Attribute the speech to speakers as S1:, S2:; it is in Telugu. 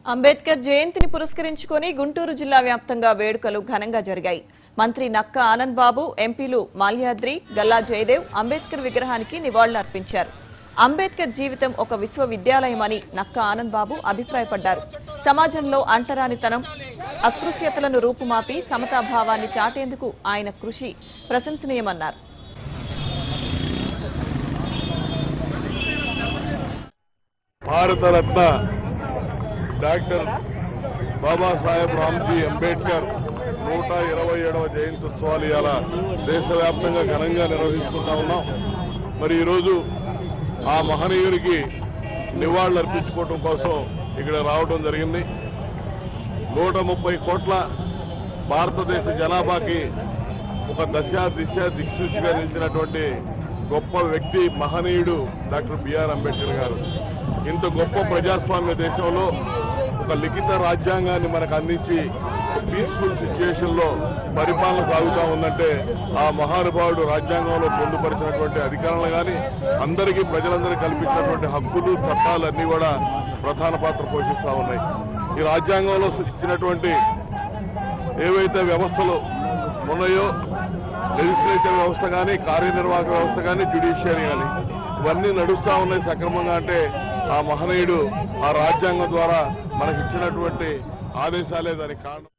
S1: అంబేద్కర్ జయంతిని పురస్కరించుకొని గుంటూరు జిల్లా వ్యాప్తంగా వేడుకలు ఘనంగా జరిగాయి మంత్రి నక్క ఆనంద్ బాబు ఎంపీలు మాల్యాద్రి గల్లా జయదేవ్ అంబేద్కర్ విగ్రహానికి నివాళులర్పించారు అంబేద్కర్ జీవితం ఒక విశ్వవిద్యాలయమని నక్క ఆనంద్ బాబు అభిప్రాయపడ్డారు సమాజంలో అంటరానితనం అస్పృశ్యతలను రూపుమాపి సమతాభావాన్ని చాటేందుకు ఆయన కృషి ప్రశంసనీయమన్నారు
S2: భారతరత్న డాక్టర్ బాబాసాహెబ్ రామ్జీ అంబేద్కర్ నూట ఇరవై ఏడవ జయంతి ఉత్సవాలు ఇవాళ దేశవ్యాప్తంగా ఘనంగా నిర్వహించుకుంటా ఉన్నాం మరి ఈరోజు ఆ మహనీయుడికి నివాళులు అర్పించుకోవడం కోసం ఇక్కడ రావడం జరిగింది నూట ముప్పై కోట్ల భారతదేశ జనాభాకి ఒక దశ దిశ దిక్సూచిగా నిలిచినటువంటి గొప్ప వ్యక్తి మహనీయుడు డాక్టర్ బిఆర్ అంబేద్కర్ గారు ఇంత గొప్ప ప్రజాస్వామ్య దేశంలో ఒక లిఖిత రాజ్యాంగాన్ని మనకు అందించి పీస్ఫుల్ సిచ్యుయేషన్ లో పరిపాలన సాగుతా ఉందంటే ఆ మహానుభావుడు రాజ్యాంగంలో పొందుపరిచినటువంటి అధికారాలు కానీ అందరికీ ప్రజలందరికీ కల్పించినటువంటి హక్కులు చట్టాలు అన్నీ కూడా ప్రధాన పాత్ర పోషిస్తా ఉన్నాయి ఈ రాజ్యాంగంలో ఇచ్చినటువంటి ఏవైతే వ్యవస్థలు ఉన్నాయో లెజిస్లేటివ్ వ్యవస్థ కానీ కార్యనిర్వాహక వ్యవస్థ కానీ జ్యుడిషియరీ కానీ ఇవన్నీ నడుస్తా ఉన్నాయి సక్రమంగా అంటే ఆ మహనీయుడు ఆ రాజ్యాంగం ద్వారా మనకి ఇచ్చినటువంటి ఆదేశాలే దానికి కారణం